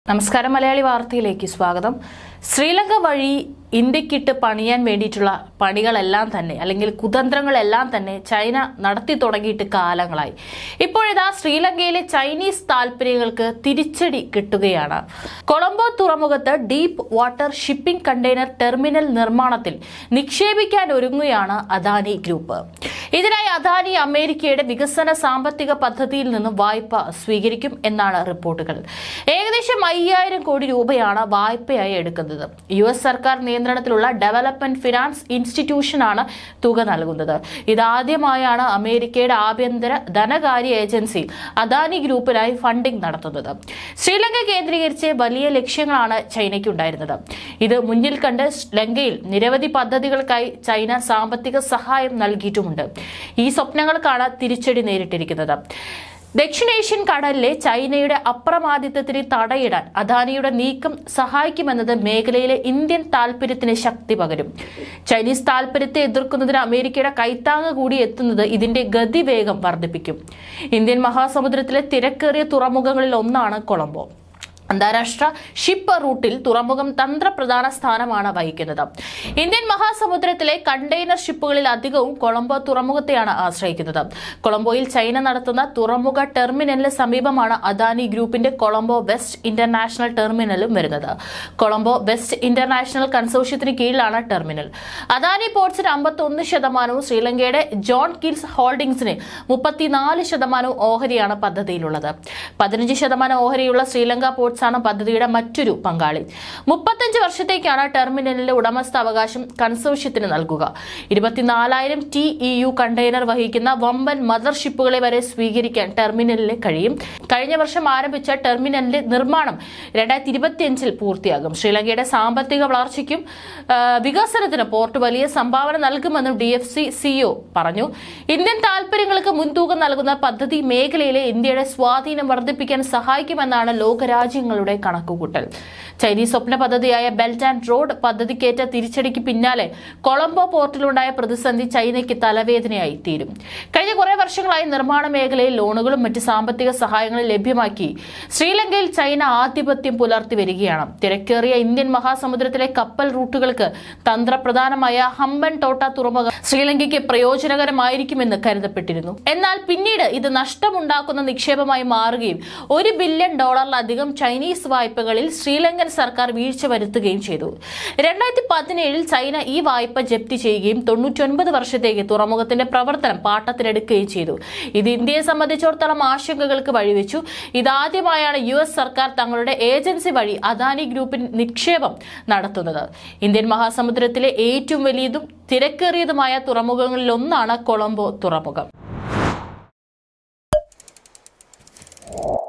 നമസ്കാരം മലയാളി വാർത്തയിലേക്ക് സ്വാഗതം ശ്രീലങ്ക വഴി ഇന്ത്യക്കിട്ട് പണിയാൻ വേണ്ടിയിട്ടുള്ള പണികളെല്ലാം തന്നെ അല്ലെങ്കിൽ കുതന്ത്രങ്ങളെല്ലാം തന്നെ ചൈന നടത്തി തുടങ്ങിയിട്ട് കാലങ്ങളായി ഇപ്പോഴിതാ ശ്രീലങ്കയിലെ ചൈനീസ് താൽപര്യങ്ങൾക്ക് തിരിച്ചടി കിട്ടുകയാണ് കൊളംബോ തുറമുഖത്ത് deep water shipping container terminal നിർമ്മാണത്തിൽ നിക്ഷേപിക്കാൻ ഒരുങ്ങുകയാണ് അദാനി ഗ്രൂപ്പ് ഇതിനായി അദാനി അമേരിക്കയുടെ വികസന സാമ്പത്തിക പദ്ധതിയിൽ നിന്നും വായ്പ സ്വീകരിക്കും എന്നാണ് റിപ്പോർട്ടുകൾ ഏകദേശം അയ്യായിരം കോടി രൂപയാണ് വായ്പയായി എടുക്കുന്നത് യു എസ് സർക്കാർ നിയന്ത്രണത്തിലുള്ള ഡെവലപ്മെന്റ് ഫിനാൻസ് ഇൻസ്റ്റിറ്റ്യൂഷനാണ് തുക നൽകുന്നത് ഇതാദ്യമായാണ് അമേരിക്കയുടെ ആഭ്യന്തര ധനകാര്യ ഏജൻസി അദാനി ഗ്രൂപ്പിനായി ഫണ്ടിംഗ് നടത്തുന്നത് ശ്രീലങ്ക കേന്ദ്രീകരിച്ച് വലിയ ലക്ഷ്യങ്ങളാണ് ചൈനയ്ക്കുണ്ടായിരുന്നത് ഇത് മുന്നിൽ കണ്ട് ലങ്കയിൽ നിരവധി പദ്ധതികൾക്കായി ചൈന സാമ്പത്തിക സഹായം നൽകിയിട്ടുമുണ്ട് ഈ സ്വപ്നങ്ങൾക്കാണ് തിരിച്ചടി നേരിട്ടിരിക്കുന്നത് ദക്ഷിണേഷ്യൻ കടലിലെ ചൈനയുടെ അപ്രമാദിത്വത്തിന് തടയിടാൻ അദാനിയുടെ നീക്കം സഹായിക്കുമെന്നത് മേഖലയിലെ ഇന്ത്യൻ താൽപര്യത്തിന് ശക്തി പകരും ചൈനീസ് താൽപര്യത്തെ എതിർക്കുന്നതിന് അമേരിക്കയുടെ കൈത്താങ് കൂടി എത്തുന്നത് ഇതിന്റെ ഗതിവേഗം വർദ്ധിപ്പിക്കും ഇന്ത്യൻ മഹാസമുദ്രത്തിലെ തിരക്കേറിയ തുറമുഖങ്ങളിൽ ഒന്നാണ് കൊളംബോ അന്താരാഷ്ട്ര ഷിപ്പ് റൂട്ടിൽ തുറമുഖം തന്ത്രപ്രധാന സ്ഥാനമാണ് വഹിക്കുന്നത് ഇന്ത്യൻ മഹാസമുദ്രത്തിലെ കണ്ടെയ്നർ ഷിപ്പുകളിൽ അധികവും കൊളംബോ തുറമുഖത്തെയാണ് ആശ്രയിക്കുന്നത് കൊളംബോയിൽ ചൈന നടത്തുന്ന തുറമുഖ ടെർമിനലിന് സമീപമാണ് അദാനി ഗ്രൂപ്പിന്റെ കൊളംബോ വെസ്റ്റ് ഇന്റർനാഷണൽ ടെർമിനലും വരുന്നത് കൊളംബോ വെസ്റ്റ് ഇന്റർനാഷണൽ കൺസോഷ്യത്തിന് കീഴിലാണ് ടെർമിനൽ അദാനി പോർട്സിന് അമ്പത്തൊന്ന് ശതമാനവും ശ്രീലങ്കയുടെ ജോൺ കിൽസ് ഹോൾഡിംഗ്സിന് മുപ്പത്തിനാല് ശതമാനവും ഓഹരിയാണ് പദ്ധതിയിലുള്ളത് പതിനഞ്ച് ശതമാനം ഓഹരിയുള്ള ശ്രീലങ്ക പോർട്സ് ആണ് പദ്ധതിയുടെ മറ്റൊരു പങ്കാളി മുപ്പത്തഞ്ച് വർഷത്തേക്കാണ് ടെർമിനലിന്റെ ഉടമസ്ഥാവകാശം കൺസോഷ്യത്തിന് നൽകുക ഇരുപത്തിനാലായിരം ടി ഇ യു കണ്ടെയ്നർ വഹിക്കുന്ന വമ്പൻ മദർഷിപ്പുകളെ വരെ സ്വീകരിക്കാൻ ടെർമിനലിന് കഴിയും കഴിഞ്ഞ വർഷം ആരംഭിച്ച ടെർമിനലിന്റെ നിർമ്മാണം രണ്ടായിരത്തി ഇരുപത്തിയഞ്ചിൽ പൂർത്തിയാകും ശ്രീലങ്കയുടെ സാമ്പത്തിക വളർച്ചയ്ക്കും ആ, വികസനത്തിനും പോർട്ട് വലിയ സംഭാവന നൽകുമെന്നും ഡി എഫ് സി സിഒ പറഞ്ഞു ഇന്ത്യൻ താൽപര്യങ്ങൾക്ക് മുൻതൂക്കം നൽകുന്ന പദ്ധതി മേഖലയിലെ ഇന്ത്യയുടെ സ്വാധീനം വർദ്ധിപ്പിക്കാൻ സഹായിക്കുമെന്നാണ് ലോകരാജ്യങ്ങളുടെ കണക്കുകൂട്ടൽ ചൈനീസ് സ്വപ്ന പദ്ധതിയായ ബെൽറ്റ് ആൻഡ് റോഡ് പദ്ധതിക്കേറ്റ തിരിച്ചടിക്ക് പിന്നാലെ കൊളംബോ പോർട്ടിലുണ്ടായ പ്രതിസന്ധി ചൈനയ്ക്ക് തലവേദനയായി തീരും കഴിഞ്ഞ കുറേ വർഷങ്ങളായി നിർമ്മാണ മേഖലയിൽ ലോണുകളും മറ്റ് സാമ്പത്തിക സഹായങ്ങളും ലഭ്യമാക്കി ശ്രീലങ്കയിൽ ചൈന ആധിപത്യം പുലർത്തി വരികയാണ് തിരക്കേറിയ ഇന്ത്യൻ മഹാസമുദ്രത്തിലെ കപ്പൽ റൂട്ടുകൾക്ക് തന്ത്രപ്രധാനമായ ഹമ്പൻ ടോട്ട തുറമുഖം ശ്രീലങ്കയ്ക്ക് പ്രയോജനകരമായിരിക്കുമെന്ന് കരുതപ്പെട്ടിരുന്നു എന്നാൽ പിന്നീട് ഇത് നഷ്ടമുണ്ടാക്കുന്ന നിക്ഷേപമായി മാറുകയും ഒരു ബില്യൺ ഡോളറിലധികം ചൈനീസ് വായ്പകളിൽ ശ്രീലങ്കൻ സർക്കാർ വീഴ്ച വരുത്തുകയും ചെയ്തു രണ്ടായിരത്തി പതിനേഴിൽ ചൈന ഈ വായ്പ ജപ്തി ചെയ്യുകയും തൊണ്ണൂറ്റൊൻപത് വർഷത്തേക്ക് തുറമുഖത്തിന്റെ പ്രവർത്തനം പാട്ടത്തിനെടുക്കുകയും ചെയ്തു ഇത് ഇന്ത്യയെ സംബന്ധിച്ചിടത്തോളം ആശങ്കകൾക്ക് വഴിവെച്ചു ഇതാദ്യമായാണ് യു എസ് സർക്കാർ തങ്ങളുടെ ഏജൻസി വഴി അദാനി ഗ്രൂപ്പിന് നിക്ഷേപം നടത്തുന്നത് ഇന്ത്യൻ മഹാസമുദ്രത്തിലെ ഏറ്റവും വലിയതും തിരക്കേറിയതുമായ തുറമുഖങ്ങളിലൊന്നാണ് കൊളംബോ തുറമുഖം